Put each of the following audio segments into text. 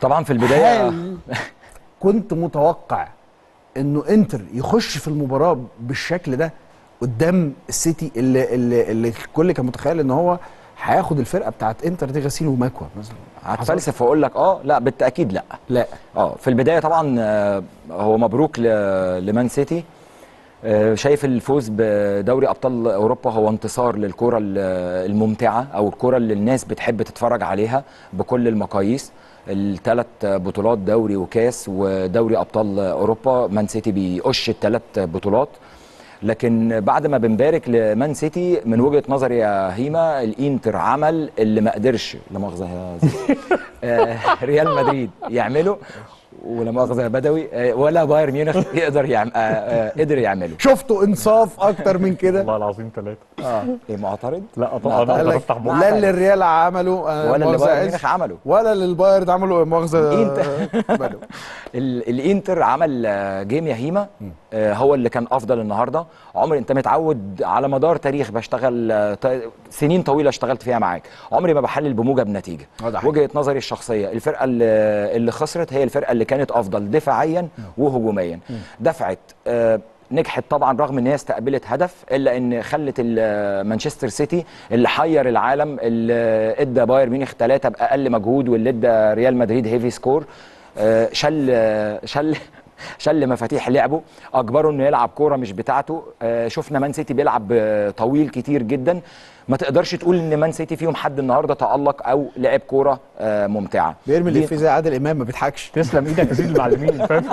طبعا في البدايه هل كنت متوقع انه انتر يخش في المباراه بالشكل ده قدام السيتي اللي اللي, اللي الكل كان متخيل ان هو هياخد الفرقه بتاعت انتر دي غسيل ومكوى مثلا هتفلسف واقول لك اه لا بالتاكيد لا لا اه في البدايه طبعا آه، هو مبروك ل- لمان سيتي آه، شايف الفوز بدوري ابطال اوروبا هو انتصار للكره ال- الممتعه او الكره اللي الناس بتحب تتفرج عليها بكل المقاييس الثلاث بطولات دوري وكاس ودوري ابطال اوروبا مان سيتي بيقش الثلاث بطولات لكن بعد ما بنبارك لمان سيتي من وجهه نظري يا هيما الانتر عمل اللي ما قدرش لا مؤاخذه يا زيزو. آه، ريال مدريد يعمله ولا مؤاخذه يا بدوي آه، ولا بايرن ميونخ يقدر يعمل آه، آه، قدر يعمله شفتوا انصاف اكتر من كده والله العظيم ثلاثة اه ايه معترض لا طبعا لا، انا قال اقدر لك افتح بقى لا اللي الريال عمله آه، ولا اللي مؤاخذة بايرن عز، ميونخ عمله ولا اللي البايرن عمله مؤاخذه الإنتر. آه، بدو. ال- الانتر عمل آه، جيم يا هيما آه، هو اللي كان افضل النهارده عمري انت متعود على مدار تاريخ بشتغل آه، ط- سنين طويله اشتغلت فيها معاك عمري ما بحلل بموجب نتيجه آه، ده حقيقي. وجهه نظري الشخصيه الفرقه اللي, اللي خسرت هي الفرقه اللي كانت افضل دفاعيا وهجوميا دفعت آه، نجحت طبعا رغم ان هي استقبلت هدف الا ان خلت ال- مانشستر سيتي اللي حير العالم اللي ادى بايرن ميونخ ثلاثه باقل مجهود واللي ادى ريال مدريد هيفي سكور آه، شل شل شل مفاتيح لعبه اجبره انه يلعب كوره مش بتاعته آه، شفنا مان سيتي بيلعب آه، طويل كتير جدا ما تقدرش تقول ان مان سيتي فيهم حد النهارده تالق او لعب كوره آه، ممتعه بيرمي دي- الإفيه زي عادل امام ما بيضحكش تسلم ايدك يا سيدي المعلمين فاهم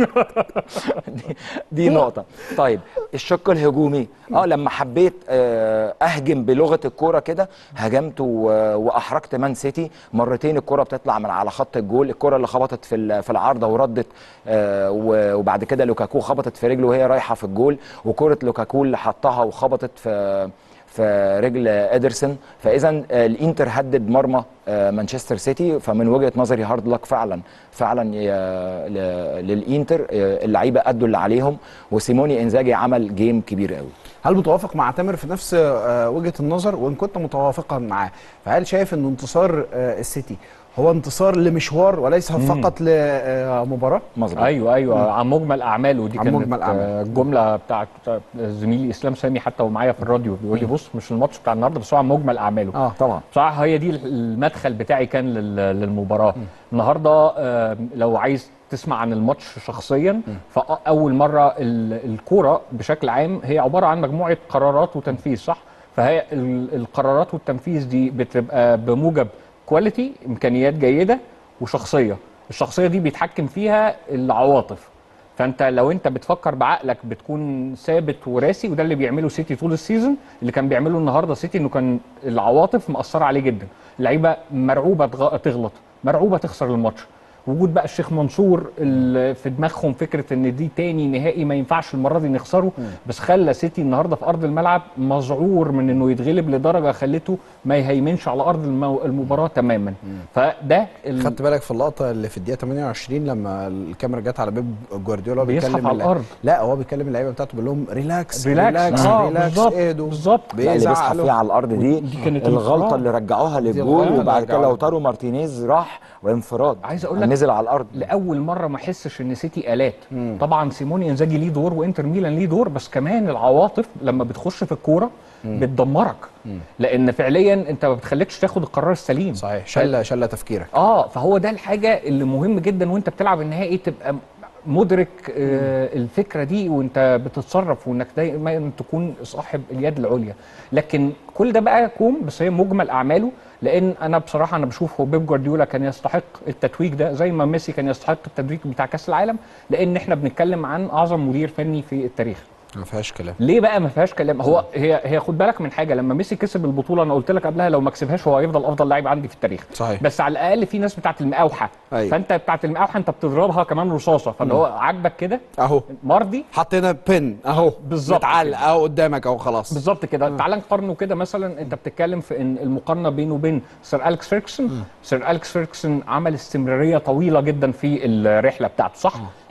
دي, دي نقطة طيب الشق الهجومي اه لما حبيت آه، اهجم بلغة الكورة كده هجمت و- واحرجت مان سيتي مرتين الكرة بتطلع من على خط الجول الكرة اللي خبطت في ال- في العارضة وردت آه، و- وبعد كده لوكاكو خبطت في رجله وهي رايحة في الجول وكرة لوكاكو اللي حطها وخبطت في في رجل ادرسون فاذا آه، الانتر هدد مرمى آه، مانشستر سيتي فمن وجهه نظري هارد لك فعلا فعلا يا- ل- للانتر آه، اللعيبه ادوا اللي عليهم وسيموني انزاجي عمل جيم كبير قوي هل متوافق مع تامر في نفس آه، وجهه النظر وان كنت متوافقا معاه فهل شايف ان انتصار آه، السيتي هو انتصار لمشوار وليس فقط لمباراه مظبوط ايوه ايوه عن مجمل اعماله دي عن كانت مجمل أعماله. آه، الجمله بتاعت بتاعت زميلي اسلام سامي حتى ومعايا في الراديو بيقول لي بص مش الماتش بتاع النهارده بس هو عن مجمل اعماله اه طبعا بصراحه هي دي المدخل بتاعي كان لل- للمباراه النهارده آه، لو عايز تسمع عن الماتش شخصيا فاول مره ال- الكوره بشكل عام هي عباره عن مجموعه قرارات وتنفيذ صح فهي ال- القرارات والتنفيذ دي بتبقى بموجب كواليتي امكانيات جيده وشخصيه الشخصيه دي بيتحكم فيها العواطف فانت لو انت بتفكر بعقلك بتكون ثابت وراسي وده اللي بيعمله سيتي طول السيزون اللي كان بيعمله النهارده سيتي انه كان العواطف مأثره عليه جدا اللعيبه مرعوبه تغ- تغلط مرعوبه تخسر الماتش وجود بقى الشيخ منصور ال- في دماغهم فكره ان دي تاني نهائي ما ينفعش المره دي نخسره بس خلى سيتي النهارده في ارض الملعب مذعور من انه يتغلب لدرجه خلته ما يهيمنش على ارض المو- المباراه تماما فده ال- خدت بالك في اللقطه اللي في الدقيقه 28 لما الكاميرا جت على بيب جوارديولا وهو بيزحف بيكلم على اللعيبة. الأرض. لا هو بيكلم اللعيبه بتاعته بيقول لهم ريلاكس ريلاكس ريلاكس اه ريلاكس بالظبط اهدوا بالظبط لا اللي بيزحف بيزعلوا فيها على الارض دي, دي كانت الغلطه انفراد. اللي رجعوها دي للجول الغلطة اللي وبعد كده رجعوها. لوتارو مارتينيز راح وانفراد عايز أقول لك نزل على الارض لاول مره ما احسش ان سيتي الات طبعا سيموني انزاجي ليه دور وانتر ميلان ليه دور بس كمان العواطف لما بتخش في الكوره بتدمرك لان فعليا انت ما بتخليكش تاخد القرار السليم صحيح شله شله تفكيرك اه فهو ده الحاجه اللي مهم جدا وانت بتلعب النهائي تبقى مدرك آه الفكره دي وانت بتتصرف وانك دايما تكون صاحب اليد العليا لكن كل ده بقى كوم بس هي مجمل اعماله لان انا بصراحه انا بشوف هو بيب جوارديولا كان يستحق التتويج ده زي ما ميسي كان يستحق التتويج بتاع كاس العالم لان احنا بنتكلم عن اعظم مدير فني في التاريخ ما فيهاش كلام ليه بقى ما فيهاش كلام هو هي هي خد بالك من حاجه لما ميسي كسب البطوله انا قلت لك قبلها لو ما كسبهاش هو هيفضل افضل لاعب عندي في التاريخ صحيح. بس على الاقل في ناس بتاعت المقاوحه أيوة. فانت بتاعت المقاوحه انت بتضربها كمان رصاصه فاللي هو عاجبك كده اهو مرضي حطينا بن اهو بالظبط متعلق كده. اهو قدامك اهو خلاص بالظبط كده تعال نقارنه كده مثلا انت بتتكلم في ان المقارنه بينه وبين سير اليكس فيركسون سير اليكس فيركسون عمل استمراريه طويله جدا في الرحله بتاعته صح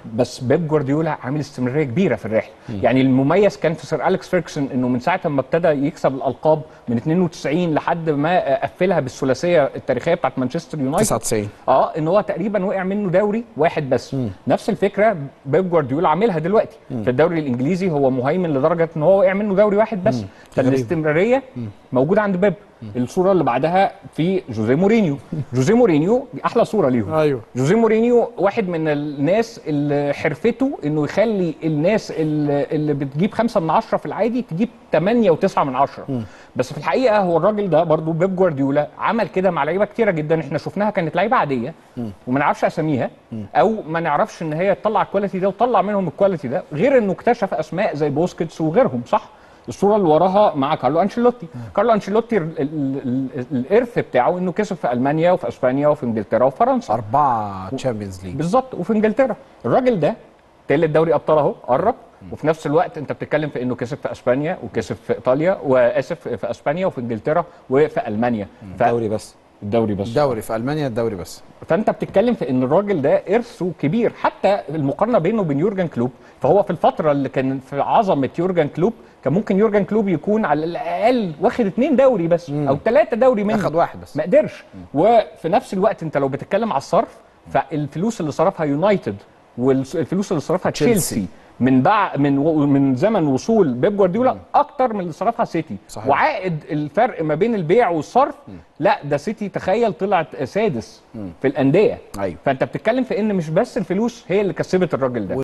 بس بيب جوارديولا عامل استمراريه كبيره في الرحله يعني المميز كان في سير اليكس فيركسون انه من ساعه ما ابتدى يكسب الالقاب من 92 لحد ما قفلها بالثلاثيه التاريخيه بتاعت مانشستر يونايتد 99 اه ان هو تقريبا وقع منه دوري واحد بس م. نفس الفكره بيب جوارديولا عاملها دلوقتي م. في الدوري الانجليزي هو مهيمن لدرجه ان هو وقع منه دوري واحد بس فالاستمراريه موجوده عند بيب الصوره اللي بعدها في جوزيه مورينيو جوزيه مورينيو دي احلى صوره ليهم ايوه جوزيه مورينيو واحد من الناس اللي حرفته انه يخلي الناس اللي, اللي بتجيب خمسة من عشرة في العادي تجيب 8 و9 من عشرة بس في الحقيقه هو الراجل ده برضو بيب جوارديولا عمل كده مع لعيبه كتيره جدا احنا شفناها كانت لعيبه عاديه وما نعرفش اساميها او ما نعرفش ان هي تطلع الكواليتي ده وتطلع منهم الكواليتي ده غير انه اكتشف اسماء زي بوسكيتس وغيرهم صح الصوره اللي وراها مع كارلو انشيلوتي كارلو انشيلوتي ال- ال- ال- الارث بتاعه انه كسب في المانيا وفي اسبانيا وفي انجلترا وفي فرنسا أربعة تشامبيونز ليج بالظبط وفي انجلترا الراجل ده تالت دوري ابطال اهو قرب وفي نفس الوقت انت بتتكلم في انه كسب في اسبانيا وكسب في ايطاليا واسف في اسبانيا وفي انجلترا وفي المانيا دوري بس فالدوري بس الدوري في ألمانيا الدوري بس فانت بتتكلم في ان الراجل ده ارثه كبير حتى المقارنه بينه وبين يورجن كلوب فهو في الفتره اللي كان في عظمه يورجن كلوب كان ممكن يورجن كلوب يكون على الاقل واخد اتنين دوري بس او ثلاثه دوري منه أخد واحد بس ما قدرش وفي نفس الوقت انت لو بتتكلم على الصرف فالفلوس اللي صرفها يونايتد والفلوس اللي صرفها تشيلسي. تشيلسي من بعد من و- من زمن وصول بيب جوارديولا اكتر من اللي صرفها سيتي صحيح. وعائد الفرق ما بين البيع والصرف لا ده سيتي تخيل طلعت سادس في الانديه أيوه. فانت بتتكلم في ان مش بس الفلوس هي اللي كسبت الراجل ده